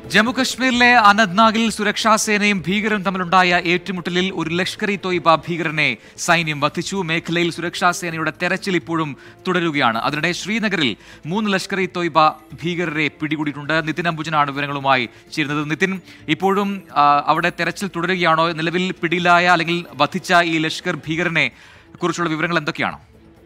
ജമ്മുകശ്മീരിലെ അനന്ത്നാഗിൽ സുരക്ഷാ സേനയും ഭീകരരും തമ്മിലുണ്ടായ ഏറ്റുമുട്ടലിൽ ഒരു ലഷ്കർ ഇ തോയിബ ഭീകരനെ സൈന്യം വധിച്ചു മേഖലയിൽ സുരക്ഷാ സേനയുടെ തെരച്ചിൽ ഇപ്പോഴും തുടരുകയാണ് അതിനിടെ ശ്രീനഗറിൽ മൂന്ന് ലഷ്കർ ഇ തോയിബ ഭീകരരെ പിടികൂടിയിട്ടുണ്ട് നിതിൻ അംബുജനാണ് വിവരങ്ങളുമായി ചേരുന്നത് നിതിൻ ഇപ്പോഴും ആ, അവിടെ തെരച്ചിൽ തുടരുകയാണോ നിലവിൽ പിടിയിലായ അല്ലെങ്കിൽ വധിച്ച ഈ ലഷ്കർ ഭീകരനെ കുറിച്ചുള്ള വിവരങ്ങൾ എന്തൊക്കെയാണ്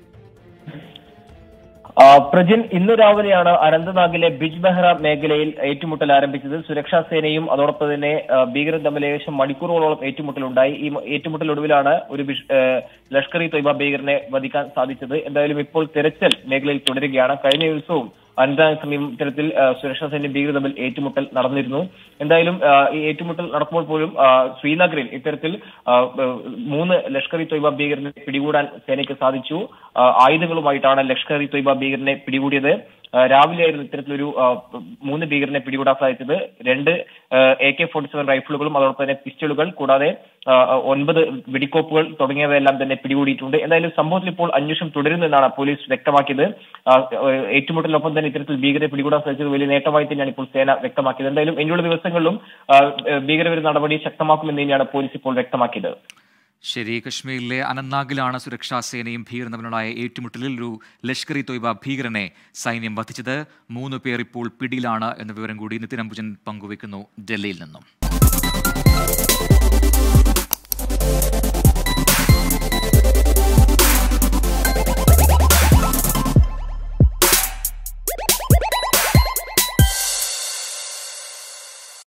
ആ, പ്രജിൻ ഇന്ന് രാവിലെയാണ് അനന്തനാഗിലെ ബിജ് ബെഹ്റ മേഖലയിൽ ഏറ്റുമുട്ടൽ ആരംഭിച്ചത് സുരക്ഷാ സേനയും അതോടൊപ്പം തന്നെ ആ, ഭീകരരും തമ്മിൽ ഏകദേശം മണിക്കൂറുകളോളം ഏറ്റുമുട്ടലുണ്ടായി ഈ മ- ഏറ്റുമുട്ടലൊടുവിലാണ് ഒരു ബിഷ്- ഏ, ലഷ്കർ ഇ തൊയ്ബ ഭീകരനെ വധിക്കാൻ സാധിച്ചത് എന്തായാലും ഇപ്പോൾ തെരച്ചിൽ മേഖലയിൽ തുടരുകയാണ് കഴിഞ്ഞ ദിവസവും അനന്തനാഗ് സമീപം ഇത്തരത്തിൽ ആ, സുരക്ഷാ സേനയും ഭീകരരും തമ്മിൽ ഏറ്റുമുട്ടൽ നടന്നിരുന്നു എന്തായാലും ആ, ഈ ഏറ്റുമുട്ടൽ നടക്കുമ്പോൾ പോലും ആ, ശ്രീനഗറിൽ ഇത്തരത്തിൽ ആ, ആ, മൂന്ന് ലഷ്കർ ഇ തൊയ്ബ ഭീകരനെ പിടികൂടാൻ സേനയ്ക്ക് സാധിച്ചു ആ, ആയുധങ്ങളുമായിട്ടാണ് ലഷ്കർ ഇ തൊയ്ബ ഭീകരനെ പിടികൂടിയത് ആ, രാവിലെയായിരുന്നു ഇത്തരത്തിലൊരു ആ, മൂന്ന് ഭീകരനെ പിടികൂടാൻ സാധിച്ചത് രണ്ട് എ കെ ഫോർട്ടി സെവൻ റൈഫിളുകളും അതോടൊപ്പം തന്നെ പിസ്റ്റളുകൾ കൂടാതെ ആ, ഒൻപത് വെടിക്കോപ്പുകൾ തുടങ്ങിയവയെല്ലാം തന്നെ പിടികൂടിയിട്ടുണ്ട് എന്തായാലും സംഭവത്തിൽ ഇപ്പോൾ അന്വേഷണം തുടരുമെന്നാണ് പോലീസ് വ്യക്തമാക്കിയത് ആ, ഏറ്റുമുട്ടലിനൊപ്പം തന്നെ ഇത്തരത്തിൽ ഭീകരരെ പിടികൂടാൻ സാധിച്ചത് വലിയ നേട്ടമായി തന്നെയാണ് ഇപ്പോൾ സേന വ്യക്തമാക്കിയത് എന്തായാലും ഇനിയുള്ള ദിവസങ്ങളിലും ആ, ഭീകരവിരുദ്ധ നടപടി ശക്തമാക്കുമെന്ന് തന്നെയാണ് പോലീസ് ഇപ്പോൾ വ്യക്തമാക്കിയത് ശരി കശ്മീരിലെ അനന്ത്നാഗിലാണ് സുരക്ഷാ സേനയും ഭീകരരും തമ്മിലുണ്ടായ ഏറ്റുമുട്ടലിൽ ഒരു ലഷ്കർ ഇ തൊയ്ബ ഭീകരനെ സൈന്യം വധിച്ചത് മൂന്ന് പേർ ഇപ്പോൾ പിടിയിലാണ് എന്ന വിവരം കൂടി നിതിൻ അംബുജൻ പങ്കുവയ്ക്കുന്നു ഡൽഹിയിൽ നിന്നും